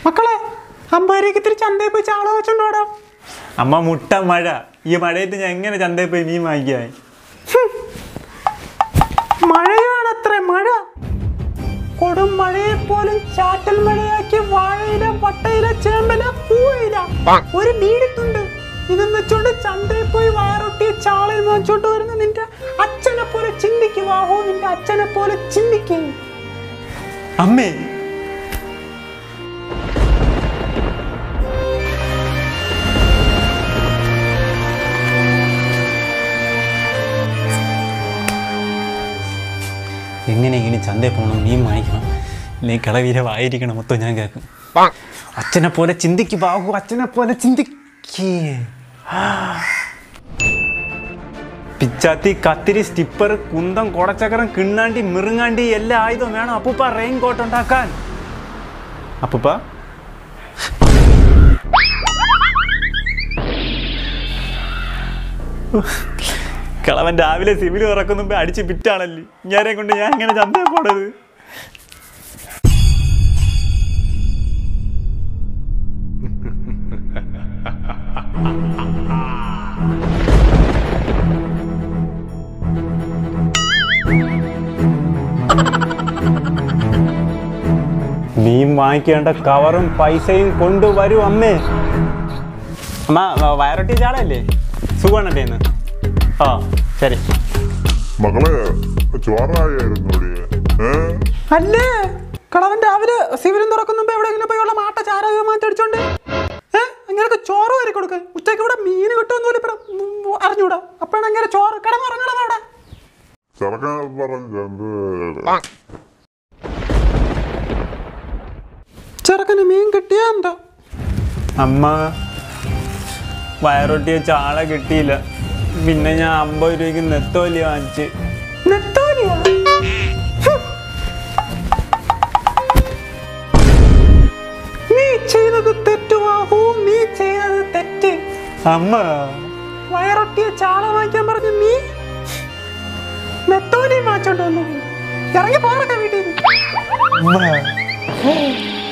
മക്കളെ അമ്പരേക്ക് ഇത്തിരി ചന്തയിൽ പോയി ചാള വെച്ചോണ്ടോടാ അമ്മ മുട്ട മഴ ഈ മഴയത്ത് ഞാൻ എങ്ങനെ ചന്തയിൽ പോയി മീൻ വാങ്ങിക്കാൻ മഴയാണത്രേ മഴ കൊടും മഴയെ പോലും ചാറ്റൽ മഴയാക്കി വാഴയില വട്ടയില ചേമ്പല പൂവയില ഒരു ബീഡിത്തുണ്ട് ഇതും വെച്ചോണ്ട് ചന്തയിൽ പോയി വയറൊട്ടിയ ചാളയും വാങ്ങിച്ചോണ്ട് വരുന്ന നിന്റെ അച്ഛനെ പോലെ ചിന്തിക്കുവാഹോ നിന്റെ അച്ഛനെ പോലെ ചിന്തിക്കേ അമ്മേ എങ്ങനെ ഇനി ചന്തയിൽ പോകണം മീൻ വാങ്ങിക്കണം നീ കളവീര വായിരിക്കണം മൊത്തം ഞാൻ കേൾക്കും അച്ഛനെ പോലെ ചിന്തിക്ക് ബാഹു അച്ഛനെ പോലെ ചിന്തിക്ക് പിച്ചാത്തി കത്തിരി സ്റ്റിപ്പർ കുന്തം കൊടച്ചക്രം കിണ്ണാണ്ടി മിറുങ്ങാണ്ടി എല്ലാ ആയുധവും വേണം അപ്പൂപ്പ റെയിൻ കോട്ട് ഉണ്ടാക്കാൻ അപ്പൂപ്പ കളവൻ രാവിലെ സിവിൽ തുറക്കുന്ന മുമ്പ് അടിച്ച് പിറ്റാണല്ലേ ഞാനെ കൊണ്ട് ഞാൻ ഇങ്ങനെ ചന്തയിൽ പോണത് മീൻ വാങ്ങിക്കേണ്ട കവറും പൈസയും കൊണ്ടുവരൂ അമ്മേ അമ്മ വ- വയറൊട്ടിയ ചാളല്ലേ സുഖമാണല്ലേ ഇന്ന് ആ ശരി മകളെ ചോറായിരുന്നു ഏ അല്ലേ കളവൻ രാവിലെ സിവിലും തുറക്കുന്ന മുമ്പ് എവിടെയെങ്കിലും പോയി ഉള്ള മാട്ട ചാരകം മാറ്റടിച്ചോണ്ട് ഏ അങ്ങനെ ചോറ് വരെ കൊടുക്കാൻ ഉച്ചയ്ക്ക് ഇവിടെ മീൻ കിട്ടുമെന്ന് പോലും ഇവിടെ ഉം ഉം അറിഞ്ഞൂടാ അപ്പോഴാണ് അങ്ങനെ ചോറ് കിടന്നുറങ്ങണത് അവിടെ ചെറുക്കൻ പറഞ്ഞു ചെറുക്കന് മീൻ കിട്ടിയാ എന്തോ അമ്മ വയറൊട്ടിയ ചാള കിട്ടിയില്ല പിന്നെ ഞാൻ അമ്പത് രൂപയ്ക്ക് നെത്തോലി വാങ്ങിച്ച് നെത്തോലിയാ? ഹും. നീ ചെയ്തത് തെറ്റുവാഹൂ നീ ചെയ്തത് തെറ്റ് അമ്മ വയറൊട്ടിയ ചാള വാങ്ങിക്കാൻ പറഞ്ഞു നീ നെത്തോലിയും വാങ്ങിച്ചോണ്ട് വന്നു ഇറങ്ങി പോറൊക്കെ വീട്ടിൽ നിന്ന് അമ്മ